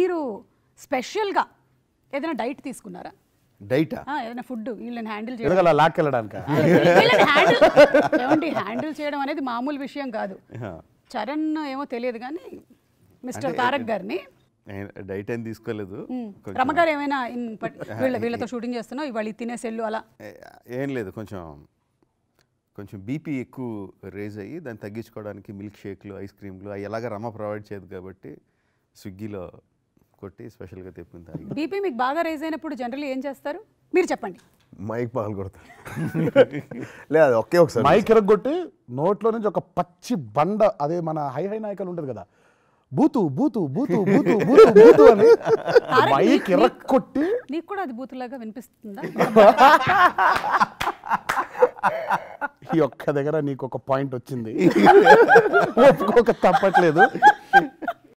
మీరు స్పెషల్గా ఏదైనా డైట్ తీసుకున్నారా డైటా ఆ, ఏదైనా ఫుడ్ వీళ్ళని హ్యాండిల్ చేయడం ఎందుకలా లాక్కెళ్ళడానిక వీళ్ళని హ్యాండిల్ ఏమండి హ్యాండిల్ చేయడం అనేది మామూలు విషయం కాదు చరణ్ ఏమో తెలియదు కానీ మిస్టర్ తారక్ గారిని డైట్ ఏం తీసుకోలేదు కొంచెం- రమగారు ఏమైనా ఇన్ పట్- వీళ్ళ వీళ్ళతో షూటింగ్ చేస్తున్నావు ఇవాళ ఇది తినేసెళ్ళు అలా ఏ- ఏం లేదు కొంచెం కొంచెం బీపీ ఎక్కువ రేజ్ అయ్యి దాన్ని తగ్గించుకోవడానికి మిల్క్ షేక్లు ఐస్ క్రీమ్లు అవి ఎలాగ రమ్మ ప్రొవైడ్ చేయదు కాబట్టి స్విగ్గీలో కొట్టి స్పెషల్గా తెప్పింది తాగి బీపీ మీకు బాగా రైజ్ అయినప్పుడు జనరల్లీ ఏం చేస్తారు మీరు చెప్పండి మైక్ పగలు కొడతా లేదు అది ఒకే ఒకసారి మైక్ ఎరగొట్టి నోట్లో నుంచి ఒక పచ్చి బండ అదే మన హై హై నాయకులు ఉంటుంది కదా బూతు బూతు బూతు బూతు బూతు బూతు అని తారక్ మైక్ నీకు- ఎరక్కొట్టి నీకు కూడా అది బూతులాగా వినిపిస్తుందా ఈ ఒక్క దగ్గర నీకు ఒక పాయింట్ వచ్చింది ఒప్పుకోక తప్పట్లేదు